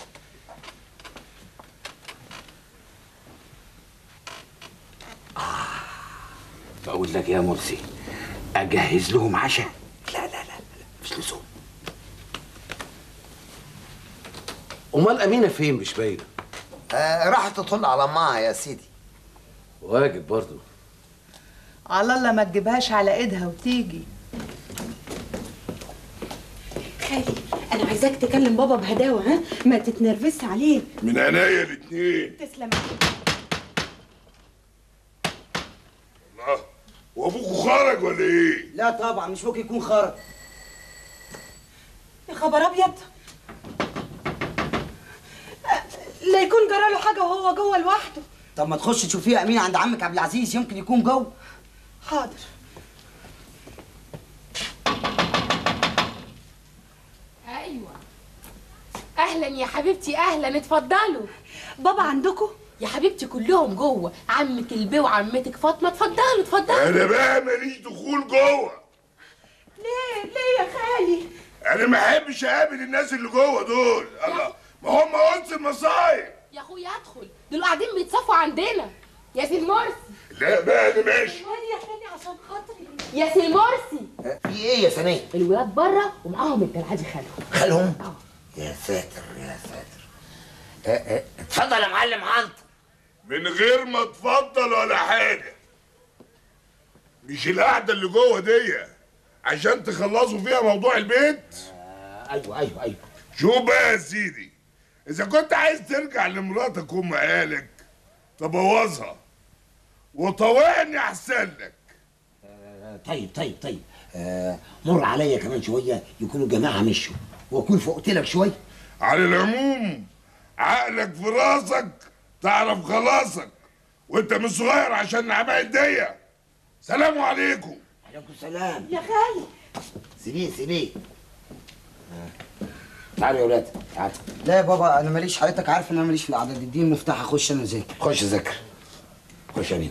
Speaker 9: بقول لك يا مرسي اجهز لهم عشاء لا لا لا لا مش لزوم
Speaker 12: امال امينه فين مش باينه
Speaker 5: آه راحت تطل على امها يا سيدي
Speaker 12: واجب برضو
Speaker 15: على الله ما تجيبهاش على ايدها وتيجي
Speaker 6: خالي انا عايزاك تكلم بابا بهداوه ها ما تتنرفزش عليه
Speaker 13: من عينيا الاتنين
Speaker 6: تسلم
Speaker 13: الله وابوكوا خرج ولا ايه؟
Speaker 1: لا طبعا مش ممكن يكون خرج
Speaker 6: يا خبر ابيض لا يكون جراله حاجه وهو جوه لوحده
Speaker 1: طب ما تخش تشوفيه امين عند عمك عبد العزيز يمكن يكون جوه
Speaker 6: حاضر
Speaker 11: ايوه اهلا يا حبيبتي اهلا اتفضلوا
Speaker 6: بابا عندكم
Speaker 11: يا حبيبتي كلهم جوه عمك البي وعمتك فاطمه اتفضلوا اتفضلوا
Speaker 13: انا بقى ماليش دخول جوه
Speaker 6: ليه ليه يا خالي
Speaker 13: انا ما احبش اقابل الناس اللي جوه دول الله ما هم انس المصايب
Speaker 11: يا اخويا ادخل دول قاعدين بيتصفوا عندنا يا سي المرسي
Speaker 13: لا بقى انا ماشي
Speaker 11: يا خالي عشان خاطري يا سي المرسي
Speaker 5: في ايه يا ثانيه
Speaker 11: الولاد بره ومعاهم الدلعادي خالهم
Speaker 5: خالهم يا ساتر يا ساتر آه، آه، اتفضل يا معلم عنتر
Speaker 13: من غير ما تفضل ولا حاجه مش القعده اللي جوه دي عشان تخلصوا فيها موضوع البيت
Speaker 5: ايوه ايوه ايوه
Speaker 13: شوف بقى يا سيدي اذا كنت عايز ترجع لمراتك ام قالك تبوظها وطوعني احسن لك
Speaker 5: آه، طيب طيب طيب آه مر عليا كمان شويه يكونوا الجماعه مشوا واكون فوقت لك شويه
Speaker 13: على العموم عقلك في راسك تعرف خلاصك وانت مش صغير عشان العمايل دي سلام عليكم
Speaker 5: عليكم السلام
Speaker 6: يا خالي
Speaker 5: سيبيه سيبيه آه. تعالوا يا ولاد تعالوا
Speaker 1: لا يا بابا انا ماليش حضرتك عارف ان انا ماليش في العدد اديني المفتاح اخش انا اذاكر
Speaker 5: خش ذاكر خش يا مينا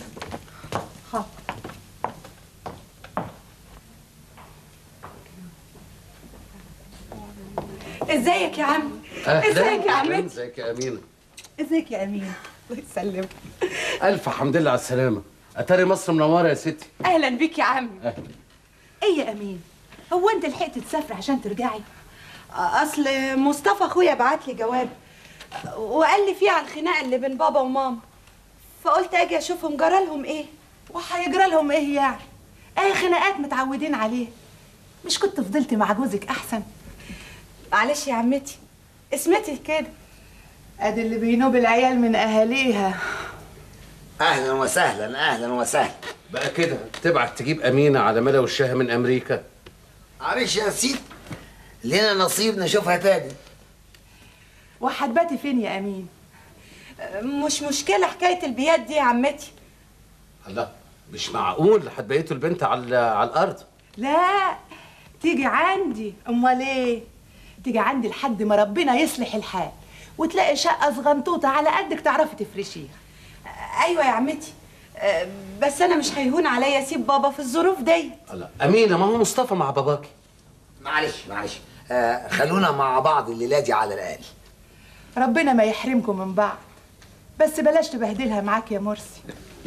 Speaker 6: ازيك يا عم
Speaker 12: أهلاً.
Speaker 6: ازيك يا
Speaker 12: أهلاً.
Speaker 6: عمتي
Speaker 12: ازيك يا امينه
Speaker 6: ازيك يا امين الله يسلمك
Speaker 12: الف حمد لله على السلامه اتاري مصر منوره يا ستي
Speaker 6: اهلا بيك يا عم
Speaker 12: أهلا.
Speaker 6: ايه يا امين هو انت لحقت تسافري عشان ترجعي اصل مصطفى اخويا بعت لي جواب وقال لي فيه على الخناقه اللي بين بابا وماما فقلت اجي اشوفهم جرى لهم ايه
Speaker 15: وهيجرى لهم ايه يعني اي خناقات متعودين عليه مش كنت فضلت مع جوزك احسن
Speaker 6: معلش يا عمتي اسمتي كده
Speaker 15: ادي اللي بينوب العيال من اهاليها
Speaker 5: اهلا وسهلا اهلا وسهلا
Speaker 12: بقى كده تبعت تجيب امينه على ملا وشها من امريكا
Speaker 5: معلش يا سيدي لنا نصيب نشوفها تاني
Speaker 15: وهتباتي فين يا امين
Speaker 6: مش مشكله حكايه البيات دي يا عمتي
Speaker 12: الله مش معقول هتبيتوا البنت على على الارض
Speaker 15: لا تيجي عندي امال ايه تيجي عندي لحد ما ربنا يصلح الحال وتلاقي شقه صغنطوطه على قدك تعرفي تفرشيها
Speaker 6: ايوه يا عمتي أه، بس انا مش هيهون عليا اسيب بابا في الظروف دي
Speaker 12: الله امينه ما هو مصطفى مع باباكي
Speaker 5: معلش معلش آه خلونا مع بعض الليله دي على الاقل
Speaker 15: ربنا ما يحرمكم من بعض بس بلاش تبهدلها معاك يا مرسي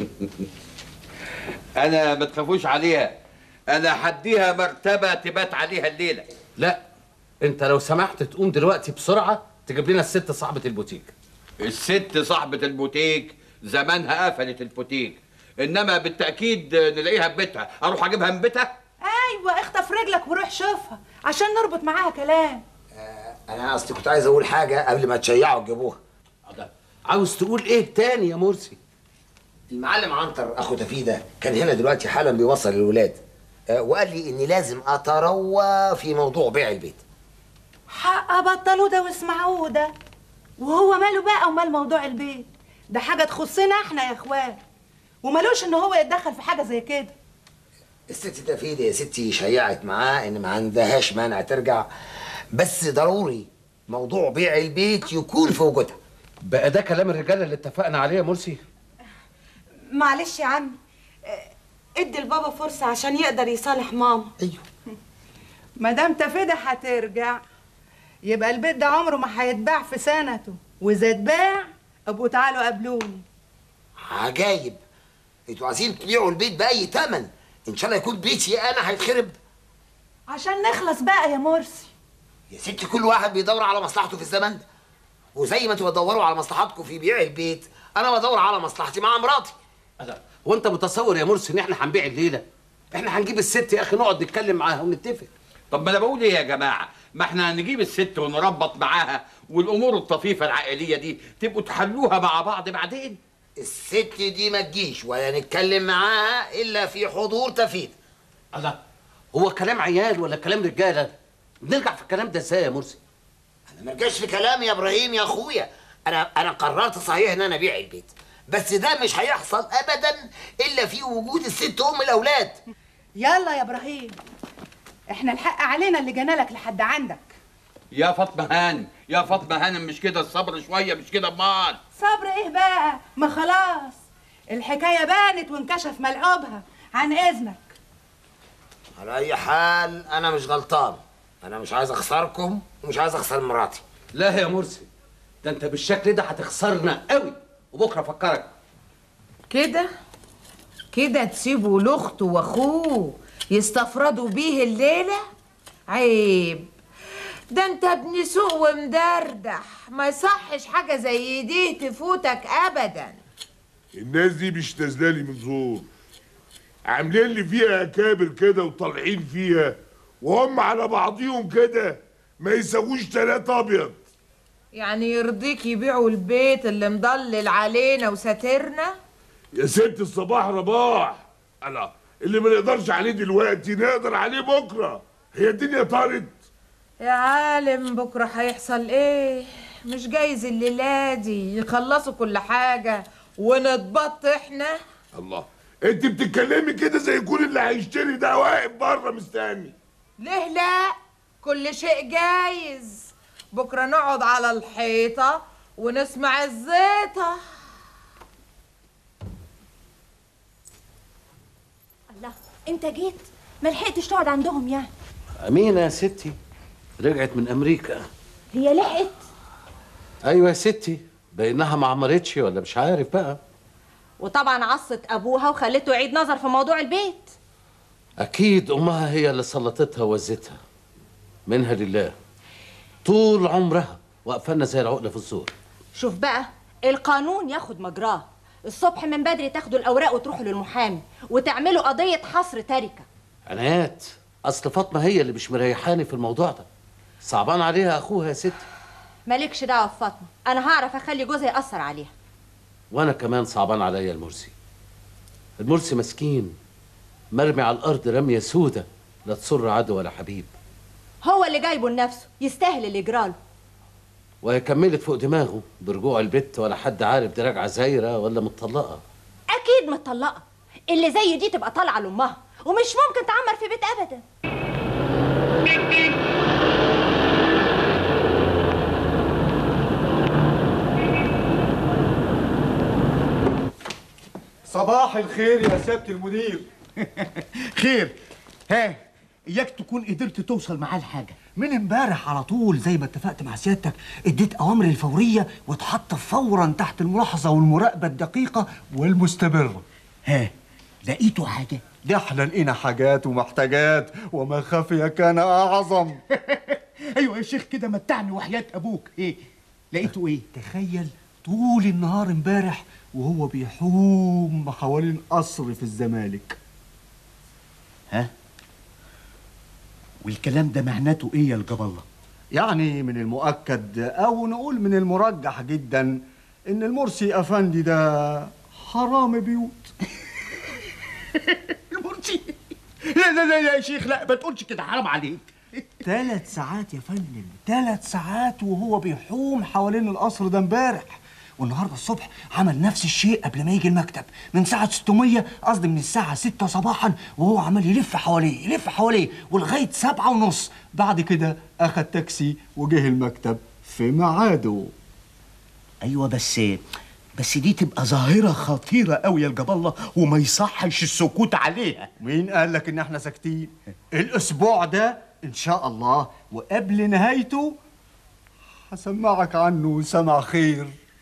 Speaker 9: انا ما تخافوش عليها انا هديها مرتبه تبات عليها الليله
Speaker 12: لا انت لو سمحت تقوم دلوقتي بسرعه تجيب لنا الست صاحبه البوتيك
Speaker 9: الست صاحبه البوتيك زمانها قفلت البوتيك انما بالتاكيد نلاقيها في بيتها اروح اجيبها من بيتها
Speaker 15: ايوه اخطف رجلك وروح شوفها عشان نربط معاها كلام
Speaker 5: انا اصلي كنت عايز اقول حاجه قبل ما تشيعوا تجيبوها
Speaker 12: عاوز تقول ايه تاني يا مرسي
Speaker 5: المعلم عنتر اخو تفيده كان هنا دلوقتي حالا بيوصل الولاد آه، وقال لي اني لازم اتروى في موضوع بيع البيت
Speaker 15: حق بطلوا ده واسمعوه ده وهو ماله بقى ومال موضوع البيت ده حاجه تخصنا احنا يا اخوات ومالوش ان هو يتدخل في حاجه زي كده
Speaker 5: الست تفيده يا ستي شيعت معاه ان ما عندهاش مانع ترجع بس ضروري موضوع بيع البيت يكون في وجودها
Speaker 12: بقى ده كلام الرجاله اللي اتفقنا عليه يا مرسي
Speaker 6: معلش يا عمي اه، ادي لبابا فرصة عشان يقدر يصالح ماما
Speaker 5: ايوه
Speaker 15: ما دام تفيده هترجع يبقى البيت ده عمره ما هيتباع في سنته واذا اتباع ابقوا تعالوا قابلوني
Speaker 5: عجايب انتوا عايزين تبيعوا البيت باي ثمن ان شاء الله يكون بيتي انا هيتخرب
Speaker 15: عشان نخلص بقى يا مرسي
Speaker 5: يا ستي كل واحد بيدور على مصلحته في الزمن ده وزي ما انتوا بتدوروا على مصلحتكم في بيع البيت انا بدور على مصلحتي مع مراتي
Speaker 12: هو انت متصور يا مرسي ان احنا هنبيع الليله احنا هنجيب الست يا اخي نقعد نتكلم معاها ونتفق
Speaker 9: طب ما انا بقول ايه يا جماعه ما احنا نجيب الست ونربط معاها والامور الطفيفه العائليه دي تبقوا تحلوها مع بعض بعدين
Speaker 5: الست دي ما تجيش ولا نتكلم معاها الا في حضور تفيد
Speaker 12: الله هو كلام عيال ولا كلام رجاله بنرجع في الكلام ده ازاي يا مرسي
Speaker 5: انا ما رجعش في كلامي يا ابراهيم يا اخويا انا انا قررت صحيح ان انا ابيع البيت بس ده مش هيحصل ابدا الا في وجود الست ام الاولاد
Speaker 15: يلا يا ابراهيم احنا الحق علينا اللي جانا لك لحد عندك
Speaker 9: يا فاطمه هانم يا فاطمه هانم مش كده الصبر شويه مش كده امال
Speaker 15: صبر ايه بقى ما خلاص الحكايه بانت وانكشف ملعوبها عن اذنك
Speaker 5: على اي حال انا مش غلطان انا مش عايز اخسركم ومش عايز اخسر مراتي
Speaker 12: لا يا مرسي ده انت بالشكل ده هتخسرنا قوي وبكره افكرك
Speaker 14: كده كده تسيبوا لاخته واخوه يستفردوا بيه الليله عيب ده انت ابن سوق ومدردح ما يصحش حاجه زي دي تفوتك ابدا
Speaker 13: الناس دي مش نازلالي من زور عاملين لي فيها اكابر كده وطالعين فيها وهم على بعضيهم كده ما يساووش تلاتة ابيض
Speaker 14: يعني يرضيك يبيعوا البيت اللي مضلل علينا وساترنا
Speaker 13: يا ست الصباح رباح انا اللي ما نقدرش عليه دلوقتي نقدر عليه بكره هي الدنيا طارت
Speaker 14: يا عالم بكره هيحصل ايه مش جايز الليله دي يخلصوا كل حاجه ونتبط احنا
Speaker 13: الله انت بتتكلمي كده زي يكون اللي هيشتري ده واقف بره مستني
Speaker 14: ليه لا كل شيء جايز بكره نقعد على الحيطه ونسمع الزيطه
Speaker 8: الله انت جيت ما لحقتش تقعد عندهم يعني
Speaker 12: امينه يا ستي رجعت من امريكا
Speaker 8: هي لحقت
Speaker 12: ايوه يا ستي بانها ما عمرتش ولا مش عارف بقى
Speaker 8: وطبعا عصت ابوها وخلته يعيد نظر في موضوع البيت
Speaker 12: اكيد امها هي اللي سلطتها ووزتها منها لله طول عمرها واقفلنا زي العقله في الزور
Speaker 8: شوف بقى القانون ياخد مجراه الصبح من بدري تاخدوا الاوراق وتروحوا للمحامي وتعملوا قضيه حصر تركه
Speaker 12: عنايات اصل فاطمه هي اللي مش مريحاني في الموضوع ده صعبان عليها اخوها يا ستي
Speaker 8: مالكش دعوه بفاطمه انا هعرف اخلي جوزها ياثر عليها
Speaker 12: وانا كمان صعبان عليا المرسي المرسي مسكين مرمي على الارض رميه سودة لا تسر عدو ولا حبيب
Speaker 8: هو اللي جايبه لنفسه يستاهل اللي جراله
Speaker 12: وهي كملت فوق دماغه برجوع البت ولا حد عارف دي راجعه زايره ولا متطلقه
Speaker 8: اكيد متطلقه اللي زي دي تبقى طالعه لامها ومش ممكن تعمر في بيت ابدا
Speaker 3: صباح الخير يا سيادة المدير
Speaker 4: خير ها اياك تكون قدرت توصل معاه لحاجه
Speaker 3: من امبارح على طول زي ما اتفقت مع سيادتك اديت اوامر الفوريه واتحط فورا تحت الملاحظه والمراقبه الدقيقه والمستمره
Speaker 4: ها لقيتوا حاجه
Speaker 3: ده احنا لقينا حاجات ومحتاجات وما خفي كان اعظم
Speaker 4: ايوه يا شيخ كده متعني وحياه ابوك ايه لقيتوا ايه
Speaker 3: تخيل طول النهار امبارح وهو بيحوم حوالين قصر في الزمالك
Speaker 4: ها والكلام ده معناته ايه يا الجب الله
Speaker 3: يعني من المؤكد او نقول من المرجح جدا ان المرسي افندي ده حرام بيوت
Speaker 4: المرسي لا لا لا يا شيخ لا ما تقولش كده حرام عليك
Speaker 3: ثلاث ساعات يا فندم ثلاث ساعات وهو بيحوم حوالين القصر ده امبارح والنهارده الصبح عمل نفس الشيء قبل ما يجي المكتب من ساعة 600 قصدي من الساعة 6 صباحا وهو عمال يلف حواليه يلف حواليه ولغاية سبعة ونص بعد كده أخد تاكسي وجه المكتب في ميعاده
Speaker 4: ايوه بس بس دي تبقى ظاهرة خطيرة قوي يا الجب الله وما يصحش السكوت عليها
Speaker 3: مين قال لك ان احنا ساكتين الاسبوع ده ان شاء الله وقبل نهايته هسمعك عنه سمع خير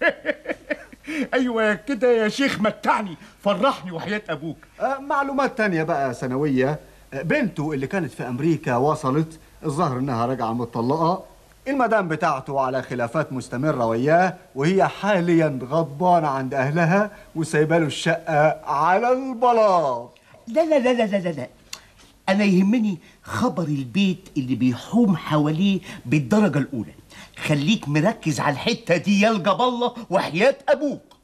Speaker 4: ايوه كده يا شيخ متعني فرحني وحياة ابوك
Speaker 3: آه، معلومات تانية بقى سنوية آه، بنته اللي كانت في أمريكا وصلت الظاهر إنها راجعة مطلقة المدام بتاعته على خلافات مستمرة وياه وهي حاليا غضبانة عند أهلها وسايبة له الشقة على البلاط
Speaker 4: لا لا لا لا لا لا, لا. انا يهمني خبر البيت اللي بيحوم حواليه بالدرجة الاولى خليك مركز على الحتة دي يا الجب الله وحياة ابوك